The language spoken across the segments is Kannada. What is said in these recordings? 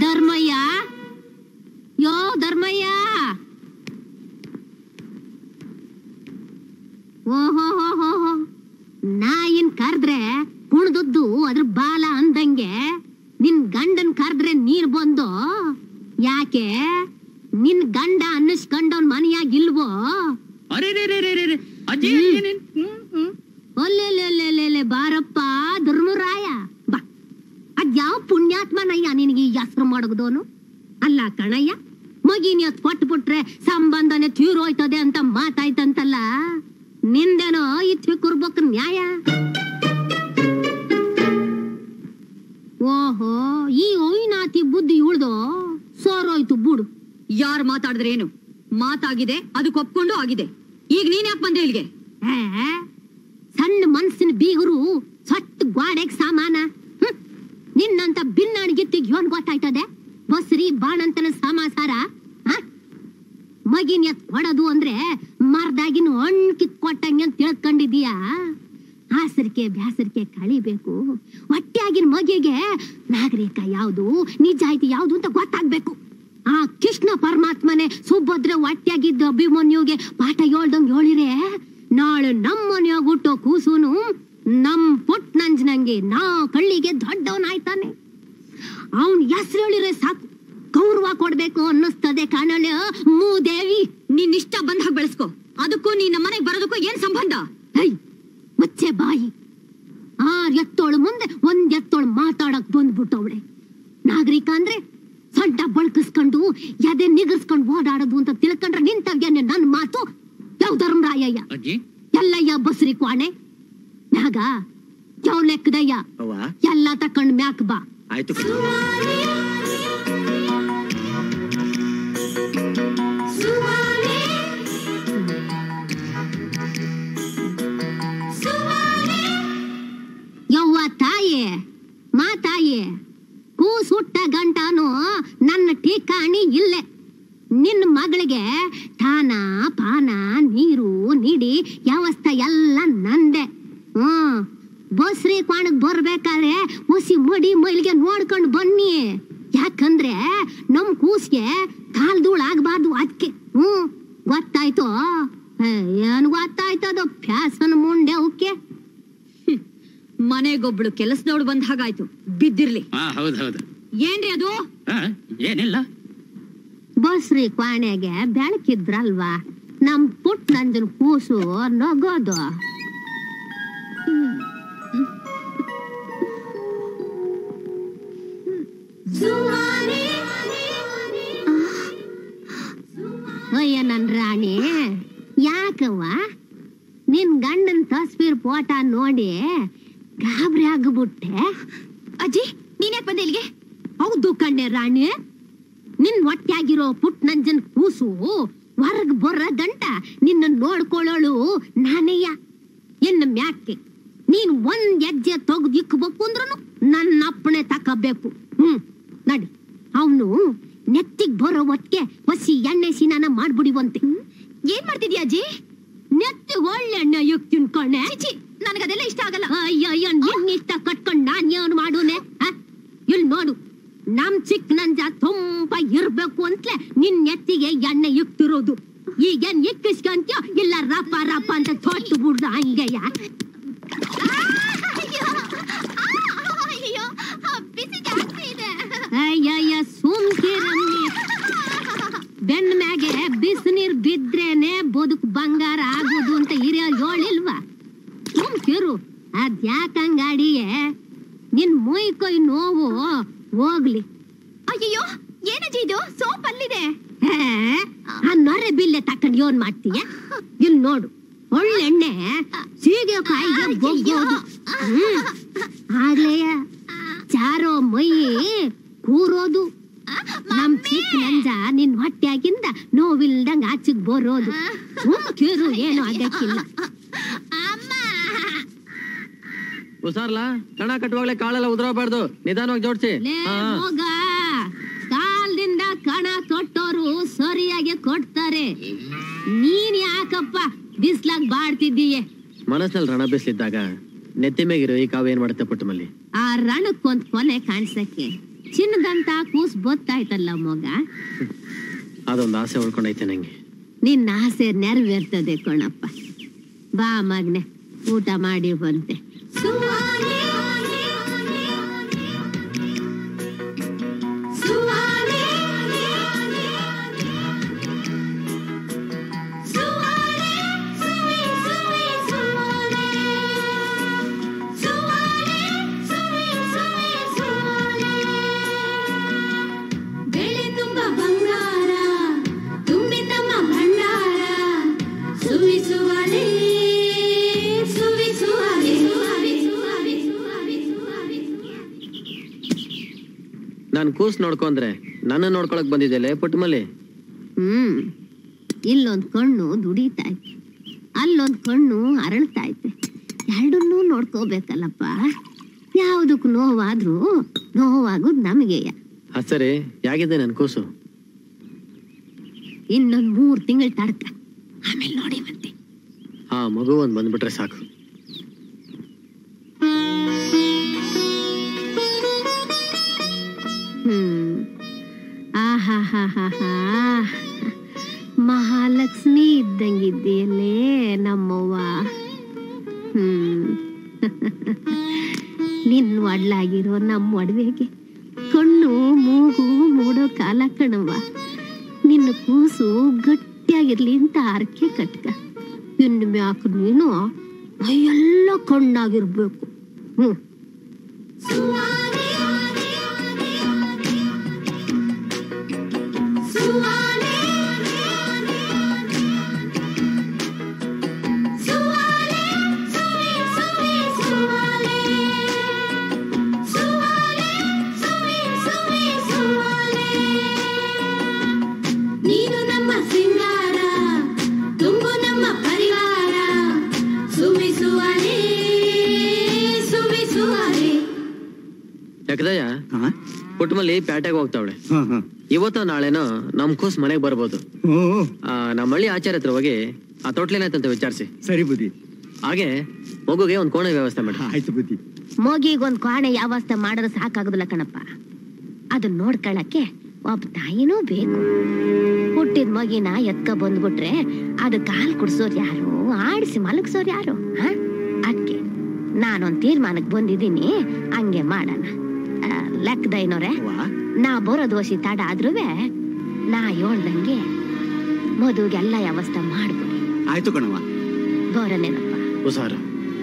ಧರ್ಮಯ್ಯ ಯೋ ಧರ್ಮಯ್ಯ ಓಹೋ ಹೋ ಹೋ ಹೋ ನಾಯಿನ್ ಕರ್ದ್ರೆ ಕುಣ್ದದ್ದು ಅದ್ರ ಬಾಲ ಅಂದಂಗೆ ನಿನ್ ಗಂಡನ್ ಕರ್ದ್ರೆ ನೀನ್ ಬಂದು ಯಾಕೆ ನಿನ್ ಗಂಡ ಅನ್ನಿಸ್ಕೊಂಡವ್ನ್ ಮನೆಯಾಗ ಇಲ್ವೋ ಅರೆ ರೇ ರೇ ರೇ ರೇ ರೇ. ಅಜ್ಜಿ ಹ್ಮ್. ಅಜ್ಜಿ, ನೀನ್- ಹ್ಮ್, ಹ್ಮ್. ಒಲ್ಲೆಲ್ಲೆಲ್ಲೆಲ್ಲೆ ಬಾರಪ್ಪ ಧರ್ಮರಾಯ ಬಾ ಅದ್ಯಾವ ಪುಣ್ಯಾತ್ಮನಯ್ಯ ನಿನಗೆ ಈ ಹೆಸ್ರು ಮಾಡಗದೋನು ಅಲ್ಲ ಕಣಯ್ಯ ಮಗಿನ ಕೊಟ್ಟು ಬಿಟ್ರೆ ಸಂಬಂಧನೆ ತೀರೋಯ್ತದೆ ಅಂತ ಮಾತಾಯ್ತಂತಲ್ಲ ನಿಂದೇನೋ ಇತ್ತು ಕುರ್ಬೇಕು ನ್ಯಾಯ ಓಹೋ ಈ ಒಯ್ನಾತಿ ಬುದ್ಧಿ ಉಳ್ದು ಸೋರೋಯ್ತು ಬಿಡು ಯಾರ್ ಮಾತಾಡಿದ್ರೆ ಏನು ಮಾತಾಗಿದೆ ಅದಕ್ಕೆ ಒಪ್ಕೊಂಡು ಆಗಿದೆ ಈಗ ನೀನ್ ಯಾಕೆ ಬಂದೆ ಇಲ್ಲಿಗೆ ಏ, ಸಣ್ಣ ಮನ್ಸಿನ ಬೀಗರು ಸೊಟ್ಟ ಗ್ವಾಡೆಗ್ ಸಾಮಾನ ಹ್ಮ್. ನಿನ್ನಂತ ಬಿನ್ನಣಿಗಿತ್ತಿಗ್ ಯೋನ್ ಗೊತ್ತಾಯ್ತದೆ ಬಸ್ರಿ ಬಾಣಂತನ ಸಮಾಸಾರ ಆ? ಮಗಿನ ಎತ್ ಹೊಡದು ಅಂದ್ರೆ ಮರ್ದಾಗಿನ ಹಣ್ಣು ಕಿತ್ಕೊಟ್ಟಂಗೆ ಅಂತ ತಿಳ್ಕೊಂಡಿದೀಯಾ ಆಸರಿಕೆ ಬ್ಯಾಸರಿಕೆ ಕಳಿಬೇಕು ಹೊಟ್ಟೆಯಾಗಿನ ಮಗಿಗೆ ನಾಗರಿಕ ಯಾವುದು ನಿಜಾಯ್ತಿ ಯಾವುದು ಅಂತ ಗೊತ್ತಾಗ್ಬೇಕು ಆ ಕೃಷ್ಣ ಪರಮಾತ್ಮನೆ ಸುಭದ್ರ ಹೊಟ್ಟೆಯಾಗಿದ್ದ ಅಭಿಮನ್ಯುಗೆ ಪಾಠ ಹೇಳ್ದಂಗ್ ಹೇಳಿರೆ ನಾಳೆ ನಮ್ಮ ಮನೆಯಾಗ ಹುಟ್ಟೋ ಕೂಸುನು ನಮ್ ಪುಟ್ ನಂಜನಂಗೆ ನಾ ಕಳ್ಳಿಗೆ ದೊಡ್ಡವನಾಯ್ತಾನೆ ಅವನ್ ಹೆಸರು ಹೇಳಿದ್ರೆ ಸಾಕು ಗೌರವ ಕೊಡ್ಬೇಕು ಅನ್ನಿಸ್ತದೆ ಕಾಣಲೆ ಮೂದೇವಿ ನಿನ್ ಇಷ್ಟ ಬಂದ್ ಹಾಗೆ ಬೆಳೆಸ್ಕೊ ಅದಕ್ಕೂ ನೀನ್ ನಮ್ಮನೆಗ್ ಬರೋದಕ್ಕೂ ಏನ್ ಸಂಬಂಧ ಹೈ ಮುಚ್ಚೆ ಬಾಯಿ ಆರ್ ಎತ್ತೋಳು ಮುಂದೆ ಒಂದ್ ಎತ್ತೋಳು ಮಾತಾಡಕ್ ಬಂದ್ಬಿಟ್ಟವಳೆ ನಾಗರಿಕ ಅಂದ್ರೆ ಸೊಂಟ ಬಳಕಿಸ್ಕೊಂಡು ಎದೆ ನಿಗರ್ಸ್ಕೊಂಡು ಓಡಾಡೋದು ಅಂತ ತಿಳ್ಕೊಂಡ್ರೆ ನಿಂತವ್ಯನೆ ನನ್ ಮಾತು ಯಾವ ಧರ್ಮರಾಯಯ್ಯ ಅಜ್ಜಿ ಎಲ್ಲಯ್ಯ ಬಸ್ರಿ ಕ್ವಾಣೆ ಮ್ಯಾಗ ಯಾವ ಲೆಕ್ಕದಯ್ಯ ಅವ್ವ ಎಲ್ಲ ತಕೊಂಡ್ ಮ್ಯಾಕ್ ಬಾ ಆಯ್ತು ಕಣೋ. ಯವ್ವ ತಾಯಿ ಮಾ ತಾಯಿ ಕೂಸುಟ್ಟ ಗಂಟಾನು ನನ್ನ ಠಿಕಾಣಿ ಇಲ್ಲೇ ನಿನ್ನ ಮಗಳಿಗೆ ಠಾನ ಪಾನ ನೀರು ನೀಡಿ ವ್ಯವಸ್ಥೆ ಎಲ್ಲ ನಂದೆ ಹ್ಮ್ ಬಸ್ರಿ ಕ್ವಾಣಕ್ ಬರ್ಬೇಕಾದ್ರೆ ಹುಸಿ ಮಡಿ ಮೈಲಿಗೆ ನೋಡ್ಕೊಂಡು ಬನ್ನಿ ಯಾಕಂದ್ರೆ ನಮ್ ಕೂಸ್ಗೆ ಕಾಲ್ ಧೂಳ್ ಆಗ್ಬಾರ್ದು ಅದಕ್ಕೆ ಹ್ಮ್ ಗೊತ್ತಾಯ್ತು ಏ, ಏನ್ ಗೊತ್ತಾಯ್ತದ ಫ್ಯಾಸನ್ ಮುಂಡೆ ಅವಕ್ಕೆ ಮನೆಗೊಬ್ಳು ಕೆಲಸದವಳು ಬಂದ ಹಾಗಾಯ್ತು ಬಿದ್ದಿರ್ಲಿ ಹಾ ಹೌದ್ ಹೌದು ಏನ್ರಿ ಅದು ಹಾ ಏನಿಲ್ಲ ಬಸ್ರಿ ಕ್ವಾಣೆಗೆ ಬೆಳಕಿದ್ರಲ್ವಾ ನಮ್ ಪುಟ್ ನಂಜನ್ ಕೂಸು ನಗೋದು ಅಯ್ಯ ನನ್ ರಾಣಿ ಯಾಕವ್ವ ನಿನ್ ಗಂಡನ್ ತಸ್ವೀರ್ ಫೋಟ ನೋಡಿ ಗಾಬರಿ ಆಗ್ಬಿಟ್ಟೆ ಅಜ್ಜಿ ನೀನ್ ಯಾಕೆ ಬಂದೆ ಇಲ್ಲಿಗೆ ಹೌದು ಕಣ್ಣೆ ರಾಣಿ ನಿನ್ ಹೊಟ್ಟ್ಯಾಗಿರೋ ಪುಟ್ ನಂಜನ್ ಕೂಸು ಹೊರಗ್ ಬರ ಗಂಟ ನಿನ್ನ ನೋಡ್ಕೊಳ್ಳೋಳು ನಾನೇಯ ಎನ್ನ ಮ್ಯಾಕೆ ನೀನ್ ಒಂದ್ ಹೆಜ್ಜೆ ತೊಗ್ದು ಇಕ್ಬೇಕು ಅಂದ್ರೂ ನನ್ನ ಅಪ್ಪಣೆ ತಕಬೇಕು ಹ್ಮ್ ನಡಿ ಅವನು ನೆತ್ತಿಗ್ ಬರೋ ಹೊತ್ತಿಗೆ ಹೊಸಿ ಎಣ್ಣೆ ಸಿನಾನ ಮಾಡ್ಬಿಡಿವಂತೆ ಏನ್ ಮಾಡ್ತಿದ್ಯಾ ಅಜ್ಜಿ ನೆತ್ತಿಗ್ ಒಳ್ಳೆ ಎಣ್ಣೆ ಇಕ್ ತಿನ್ಕೊಂಡೆ ಚಿಚಿ ನನಗದೆಲ್ಲ ಇಷ್ಟ ಆಗಲ್ಲ ಅಯ್ಯಯ್ಯ ನಿನ್ ಇಷ್ಟ ಕಟ್ಕೊಂಡ್ ನಾನ್ ಏನ್ ಮಾಡೋನೆ ಇಲ್ಲಿ ನೋಡು ನಮ್ ಚಿಕ್ಕ ನಂಜ ತುಂಬಾ ಇರ್ಬೇಕು ಅಂತಲೇ ನಿನ್ ನೆತ್ತಿಗೆ ಎಣ್ಣೆ ಇಕ್ತಿರೋದು ಈಗೇನ್ ಇಕ್ಕಿಸ್ಕೊಂತ್ಯೋ ಇಲ್ಲ ರಪ ರಪ ಅಂತ ತೊಟ್ಟು ಬಿಡ್ದು ಹಂಗೆಯ ಅಯ್ಯಯ್ಯ ಸುಮ್ಕಿರಮ್ಮಿ ಬೆನ್ ಮ್ಯಾಗೆ ಬಿಸಿ ನೀರ್ ಬಿದ್ರೇನೆ ಬದುಕು ಬಂಗಾರ ಆಗೋದು ಅಂತ ಹಿರಿಯರ್ ಹೇಳಿಲ್ವಾ ಸುಮ್ಕಿರು ಅದ್ಯಾಕಂಗಾಡಿಯೇ ನಿನ್ ಮೈ ಕೈ ನೋವು ಹೋಗ್ಲಿ ಅಯ್ಯಯ್ಯೋ ಏನಜ್ಜಿ ಇದು ಸೋಪ್ ಅಲ್ಲಿದೆ ಹೇ, ಆ ನೊರೆ ಬಿಲ್ಲೆ ತಕೊಂಡ್ ಏನ್ ಮಾಡ್ತೀಯ ಇಲ್ಲಿ ನೋಡು ಒಳ್ಳೆಣ್ಣೆ ಸೀಗೆಕಾಯಿಗೆ ಬೊಗ್ಗೋದು ಹ್ಮ್. ಆಗ್ಲೇಯ ಚಾರೋ ಮೈ ಕೂರೋದು ನಮ್ ಚಿಕ್ಕ ನಂಜ ನಿನ್ ಹೊಟ್ಟೆಯಾಗಿಂದ ನೋವಿಲ್ದಂಗ ಆಚೆಗ್ ಬರೋದು ಸುಮ್ಕಿರು ಏನು ಆಗಕ್ಕಿಲ್ಲ ಹುಷಾರ್ಲಾ ಕಣ ಕಟ್ಟುವಾಗ್ಲೇ ಕಾಳೆಲ್ಲ ಉದ್ರಬಾರ್ದು ನಿಧಾನವಾಗಿ ಜೋಡ್ಸಿ ಲೇ ಹಾ ಹೋಗ ಕಾಲ್ದಿಂದ ಕಣ ಕೊಟ್ಟೋರು ಸರಿಯಾಗಿ ಕೊಡ್ತಾರೆ ನೀನ್ ಯಾಕಪ್ಪ ಬಿಸ್ಲಾಗ್ ಬಾಡ್ತಿದ್ದೀಯೆ ಮನಸ್ಸಲ್ಲಿ ರಣ ಬಿಸಿಲಿದ್ದಾಗ ನೆತ್ತಿ ಮೇಗಿರೋ ಈ ಕಾವು ಏನ್ ಮಾಡುತ್ತೆ ಪುಟ್ಟಮಲ್ಲಿ ಆ ರಣಕ್ಕೊಂದ್ ಕೊನೆ ಕಾಣ್ಸಕ್ಕೆ ಚಿನ್ನದಂತ ಕೂಸ್ ಬೊತ್ತಾಯ್ತಲ್ಲ ಮೊಗ ಅದೊಂದು ಆಸೆ ಉಳ್ಕೊಂಡೈತೆ ನಂಗೆ ನಿನ್ನ ಆಸೆ ನೆರವೇರ್ತದೆ ಕಣಪ್ಪ ಬಾ ಮಗ್ನೆ ಊಟ ಮಾಡಿ ಬಂತೆ ಬೆಳೆ ತುಂಬ ಬಂಗಾರ ತುಂಬಿ ತಮ್ಮ ಭಂಡಾರ ಸುವಿಸುವಲೆ ಸುವಿಸುವಲೆ ಸುವಲೆ ಸುವಲೆ ಸುವಲೆ ಸುವಲೆ ನಾನು ಕೂಸ್ ನೋಡ್ಕೊಂಡ್ರೆ ನನ್ನ ನೋಡ್ಕೊಳಕ್ ಬಂದಿದ್ದೆಲೆ ಪುಟ್ಟಮಲ್ಲಿ ಹ್ಮ್ ಇಲ್ಲೊಂದ್ ಕಣ್ಣು ದುಡಿತೈತೆ ಅಲ್ಲೊಂದ್ ಕಣ್ಣು ಅರಳ್ತೈತೆ ಎರಡನ್ನೂ ನೋಡ್ಕೋಬೇಕಲ್ಲಪ್ಪ ಯಾವ್ದಕ್ ನೋವಾದ್ರೂ ನೋವಾಗೋದ್ ನಮಗೆಯ ಅದ್ ಸರಿ ಯಾಗಿದೆ ನನ್ ಕೂಸು ಇನ್ನೊಂದ್ ಮೂರ್ ತಿಂಗಳು ತಡ್ಕ ಆಮೇಲೆ ನೋಡಿ ಮತ್ತೆ ಆ ಮಗು ಒಂದ್ ಬಂದ್ಬಿಟ್ರೆ ಸಾಕು ಹ್ಮ್ ಆಹಾಹಾಹಾಹಾ. ಮಹಾಲಕ್ಷ್ಮಿ ಇದ್ದಂಗಿದ್ದೀಯಲ್ಲೇ ನಮ್ಮವ್ವ ಹ್ಮ್ ನಿನ್ ಒಡ್ಲಾಗಿರೋ ನಮ್ಮ ಒಡವೆಗೆ ಕಣ್ಣು ಮೂಗು ಮೂಡೋ ಕಾಲ ಕಣವ್ವ ನಿನ್ನ ಕೂಸು ಗಟ್ಟಿಯಾಗಿರ್ಲಿ ಅಂತ ಅರ್ಕೆ ಕಟ್ಕ ಇನ್ನು ಮ್ಯಾಕ್ ನೀನು ಮೈಯೆಲ್ಲ ಕಣ್ಣಾಗಿರ್ಬೇಕು ಹ್ಮ್ ನೀನು ನಮ್ಮ ಸಿಂಗಾರ ತುಂಬು ನಮ್ಮ ಪರಿವಾರ ಸುವಿಸುವಲೆ ಸುವಿಸುವಲೆ ಯಾಕದಯ್ಯ ಹಾ? ಪುಟ್ಟಮಲ್ಲಿ ಪ್ಯಾಟೆಗೆ ಹೋಗ್ತಾವಳೆ ಹಾ, ಹಾ. ಇವತ್ತೋ ನಾಳೆನೋ ನಮ್ ಕೂಸ್ ಮನೆಗ್ ಬರ್ಬೋದು ಓ ಆ, ನಮ್ಮ ಹಳ್ಳಿ ಆಚಾರ್ಯ ಹತ್ರ ಹೋಗಿ ಆ ತೊಟ್ಲೇನಾಯ್ತಂತ ವಿಚಾರಿಸಿ ಸರಿ ಬುದ್ಧಿ ಹಾಗೆ ಮಗುಗೆ ಒಂದ್ ಕೋಣೆ ವ್ಯವಸ್ಥೆ ಮಾಡಿ ಆಯ್ತು ಬುದ್ಧಿ ಮಗಿಗೊಂದ್ ಕೋಣೆ ಯಾವಸ್ಥೆ ಮಾಡಿದ್ರೆ ಸಾಕಾಗುದಿಲ್ಲ ಕಣಪ್ಪ ಅದನ್ನ ನೋಡ್ಕೊಳಕ್ಕೆ ಒಬ್ಬ ತಾಯಿನೂ ಬೇಕು ಹುಟ್ಟಿದ ಮಗಿನ ಎತ್ಕ ಬಂದ್ಬಿಟ್ರೆ ಅದು ಕಾಲ್ ಕುಡ್ಸೋರ್ ಯಾರು ಆಡಿಸಿ ಮಲಗ್ಸೋರ್ ಯಾರು ಹ ಅದಕ್ಕೆ ನಾನೊಂದ್ ತೀರ್ಮಾನಕ್ಕೆ ಬಂದಿದ್ದೀನಿ ಹಂಗೆ ಮಾಡೋಣ ಆ, ಲೆಕ್ಕದೈನೋರೆ ಅವ್ವ, ನಾ ಬರೋ ದೋಷಿ ತಡ ಆದ್ರೂ ನಾ ಹೇಳ್ದಂಗೆ ಮದುವೆಗೆಲ್ಲ ವ್ಯವಸ್ಥೆ ಮಾಡ್ಬಿಡಿ ಆಯ್ತು ಕಣವ್ವ ಗೌರನೇನಪ್ಪ ಹುಷಾರು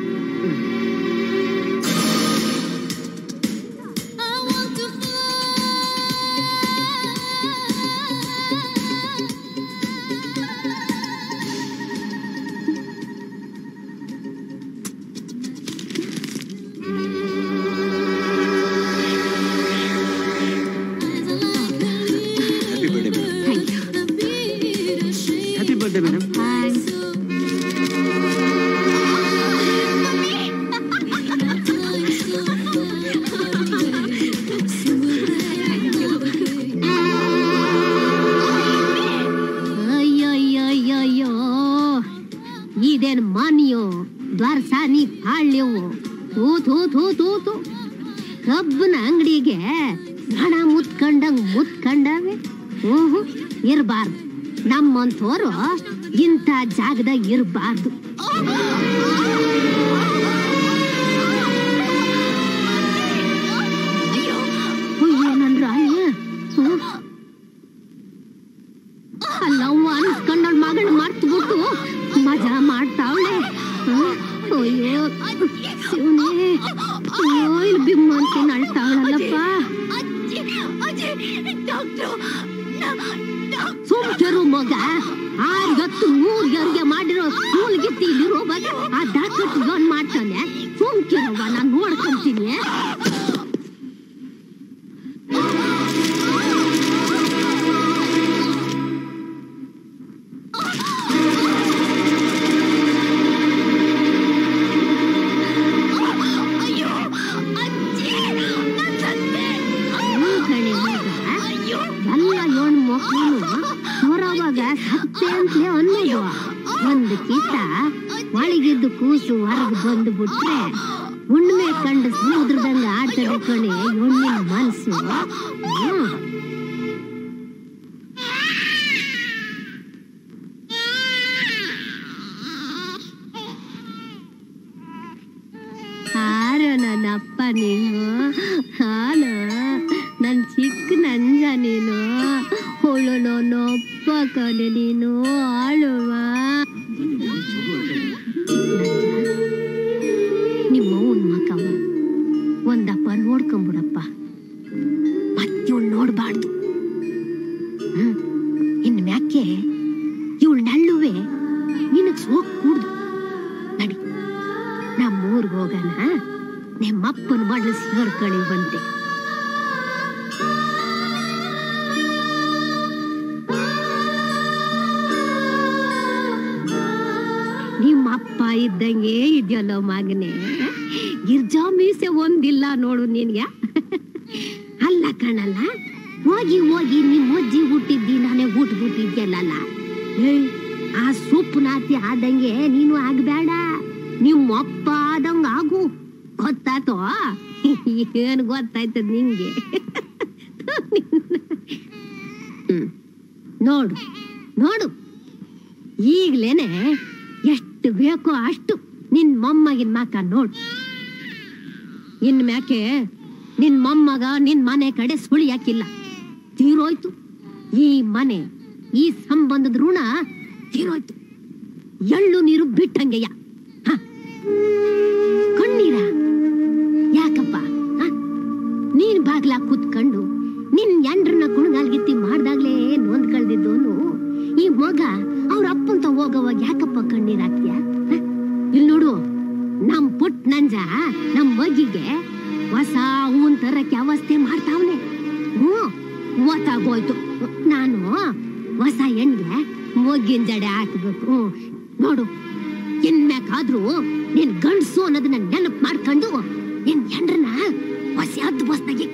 happy birthday madam happy birthday madam ಅಯ್ಯಯ್ಯಯ್ಯಯ್ಯೋ ಇದೇನ್ ಮನಿಯೋ ದ್ವಾರಸಾನಿ ಪಾಳ್ಯವು ತೂ ತೂ ತೂ ತೂ ತೂ ಕಬ್ಬನ ಅಂಗಡಿಗೆ ಹಣ ಮುತ್ಕಂಡಂಗ್ ಮುತ್ಕಂಡವೆ ಹ್ಞೂ ಇರಬಾರ್ದು ನಮ್ಮಂಥವ್ರು ಇಂಥ ಜಾಗದಾಗ ಇರಬಾರ್ದು ಅಯ್ಯೋ ನನ್ ರಾಯ ಹ್ಮ್ ಅಲ್ಲವ್ವ ಅನ್ಸ್ಕೊಂಡಳ ಮಗಳು ಮರ್ತು ಬಿಟ್ಟು ಮಜಾ ಮಾಡ್ತಾವಳೆ ಅಯ್ಯೋ ಶಿವನೇ ಅಯ್ಯೋ ಇಲ್ಲಿ ಬಿಮ್ಮ ಅಂತ ಅಳ್ತಾವಳಲ್ಲಪ್ಪ ಸುಮ್ಕಿರು ಮಗ ಆರ್ಗತ್ತು ಮೂರ್ಗರಿಗೆ ಮಾಡಿರೋ ಮೂಲ್ಗಿತ್ತಿ ಇಲ್ಲಿರೋ ಬಗ ಆ ದಾಕಟ್ಟು ಗನ್ ಮಾಡ್ತಾನೆ ಸುಮ್ಕಿರವ್ವ ನಾನ್ ನೋಡ್ಕೊಂತೀನಿ ಹ್ಞೂ ಕಣೆ ಮಗ ಎಲ್ಲ ಏಳು ಮಕ್ಕಳು ಹೊರವಾಗ ಸತ್ತೆ ಅಂತಲೇ ಅನ್ನೋದು ಒಂದು ಕಿತ ಒಳಗಿದ್ದು ಕೂಸು ಹೊರಗೆ ಬಂದು ಬಿಟ್ರೆ ಹುಣ್ಣಿಮೆ ಕಂಡು ಸಮುದ್ರದಂಗ ಆಡ್ತದೆ ಕಣೆ ಹೆಣ್ಣಿನ ಮನಸ್ಸು ಹ್ಮ್. ಹಾರು ನನ್ನ ಅಪ್ಪ ನೀನು ಹಾನ ನನ್ ಚಿಕ್ಕ ನಂಜ ನೀನು ಹುಳು ನೊಪ್ಪ ಕಣೆ ನೀನು ಆಳುವ ನಿಮ್ಮ ಅವ್ವನ್ ಮಕವ ಒಂದಪ್ಪ ನೋಡ್ಕೊಂಬಿಡಪ್ಪ ಮತ್ತಿವ್ಳು ನೋಡ್ಬಾರ್ದು ಹ್ಮ್ ಇನ್ ಮ್ಯಾಕೆ ಇವಳು ನಳ್ಳುವೆ ನಿನಗ್ ಸೋಕ್ ಕೂಡ್ದು ನಡಿ ನಮ್ಮೂರ್ಗ್ ಹೋಗೋಣ ನಿಮ್ಮಪ್ಪನ ಮಡ್ಲು ಸೇರ್ಕಳಿ ಬಂತೆ ನಿಮ್ಮ ಅಪ್ಪ ಇದ್ದಂಗೆ ಇದೆಯಲ್ಲ ಮಗನೇ ಗಿರ್ಜಾ ಮೀಸೆ ಒಂದಿಲ್ಲ ನೋಡು ನಿನ್ಗೆ ಅಲ್ಲ ಕಣಲ್ಲ ಹೋಗಿ ಹೋಗಿ ನಿಮ್ಮ ಅಜ್ಜಿ ಹುಟ್ಟಿದ್ದಿ ನಾನೇ ಹುಟ್ಬಿಟ್ಟಿದ್ಯಲ್ಲ ಏಯ್ ಆ ಸೊಪ್ಪು ನಾತಿ ಆದಂಗೆ ನೀನು ಆಗ್ಬೇಡ ನಿಮ್ಮ ಅಪ್ಪ ಆದಂಗ ಆಗು ಗೊತ್ತಾತೋ ಏನ್ ಗೊತ್ತಾಯ್ತದ ನಿಂಗೆ ಹ್ಮ್. ನೋಡು ನೋಡು ಈಗ್ಲೇನೆ ಎಷ್ಟು ಬೇಕೋ ಅಷ್ಟು ನಿನ್ ಮೊಮ್ಮಗಿನ ಮಾಕ ನೋಡು ಇನ್ ಮ್ಯಾಕೆ ನಿನ್ ಮೊಮ್ಮಗ ನಿನ್ ಮನೆ ಕಡೆ ಸುಳಿ ಹಾಕಿಲ್ಲ ತೀರೋಯ್ತು ಈ ಮನೆ ಈ ಸಂಬಂಧದ ಋಣ ತೀರೋಯ್ತು ಎಳ್ಳು ನೀರು ಬಿಟ್ಟಂಗೆಯ ಹ. ಕಣ್ಣೀರ ಯಾಕಪ್ಪ ಹ? ನೀನ್ ಬಾಗ್ಲ ಕೂತ್ಕೊಂಡು ನಿನ್ ಎಂಡ್ರನ್ನ ಕುಣಗಾಲ್ಗಿತ್ತಿ ಮಾಡ್ದಾಗ್ಲೇ ನೊಂದ್ ಕಳ್ದಿದ್ದೋನು ಈ ಮಗ ಅವ್ರ ಅಪ್ಪಂತ ಹೋಗೋವಾಗ ಯಾಕಪ್ಪ ಕಣ್ಣೀರ್ ಹಾಕ್ತೀಯ ಹ? ಇಲ್ ನೋಡು ನಮ್ ಪುಟ್ ನಂಜ ನಮ್ ಮಗಿಗೆ ಹೊಸ ಹೂನ್ ತರಕ್ಕೆ ಅವಸ್ಥೆ ಮಾಡ್ತಾವ್ನೆ ಹ್ಮ್ ಗೊತ್ತಾಗೋಯ್ತು ನಾನು ಹೊಸ ಹೆಣ್ಗೆ ಮೊಗ್ಗಿನ ಜಡೆ ಹಾಕ್ಬೇಕು ಹ್ಮ್. ನೋಡು ಇನ್ಮ್ಯಾಕಾದ್ರೂ ನೀನ್ ಗಂಡ್ಸು ಅನ್ನೋದನ್ನ ನೆನಪು ಮಾಡ್ಕೊಂಡು ನಿನ್ ಹೆಂಡ್ರನ್ನ ಹೊಸ ಹದ್ದು ಬಸ್ನಾಗೆ